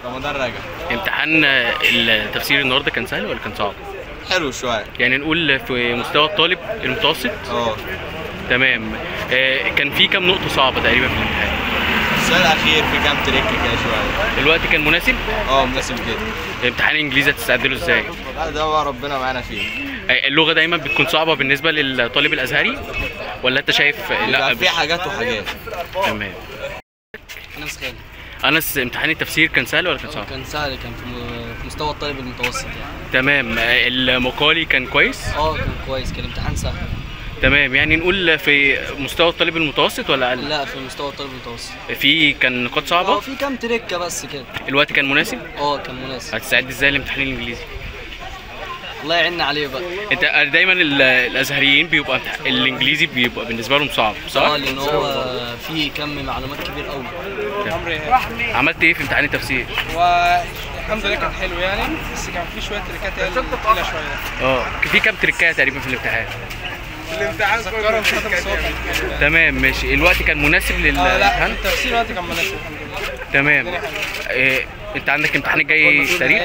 رمضان راجع امتحان التفسير النهارده كان سهل ولا كان صعب؟ حلو شويه يعني نقول في مستوى الطالب المتوسط اه تمام آه، كان في كام نقطة صعبة تقريبا في الامتحان السؤال الاخير في كام تريك كده شويه الوقت كان مناسب اه مناسب جدا امتحان الانجليزي هتستعد له ازاي لا ده بقى ربنا معانا فيه آه، اللغة دايما بتكون صعبة بالنسبة للطالب الازهري ولا انت شايف لا لا في مش- حاجات وحاجات تمام انس خالد انس امتحان التفسير كان سهل ولا كان صعب كان سهل كان في م- في مستوى الطالب المتوسط يعني تمام آه، المقالي كان كويس اه كان كويس كان امتحان سهل تمام يعني نقول في مستوى الطالب المتوسط ولا اقل لا في مستوى الطالب المتوسط في كان نقاط اه صعبة في كام تريكه بس كده الوقت كان مناسب اه كان مناسب هتستعد ازاي للامتحان الانجليزي الله يعيننا عليه بقى انت دايما ال- الازهريين بيبقى الانجليزي بيبقى بالنسبه لهم صعب صح اه لان هو في كم معلومات كبير قوي عملت ايه في امتحان التفسير والحمد لله كان حلو يعني بس كان في شويه تريكات هي اللي تقيله شويه اه في كام تريكايه تقريبا في الامتحان الامتحان ذكرهم شويه الصوت تمام ماشي الوقت كان مناسب اه لا للامتحان التفسير وقت كان مناسب الحمد لله تمام إيه انت عندك امتحان الجاي تاريخ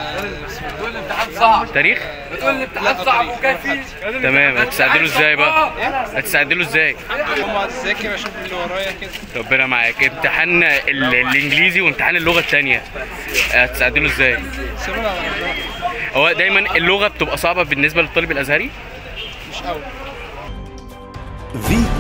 تاريخ بتقول الامتحان صعب وكان فيه تمام هتستعد له ازاي بقى هتستعد له ازاي هم هتذاكر اشوف اللي ورايا كده ربنا معاك امتحان ال- الانجليزي وامتحان اللغه الثانيه هتستعد له ازاي سيبونا على ربنا هو دايما اللغه بتبقى صعبه بالنسبه للطالب الازهري مش قوي في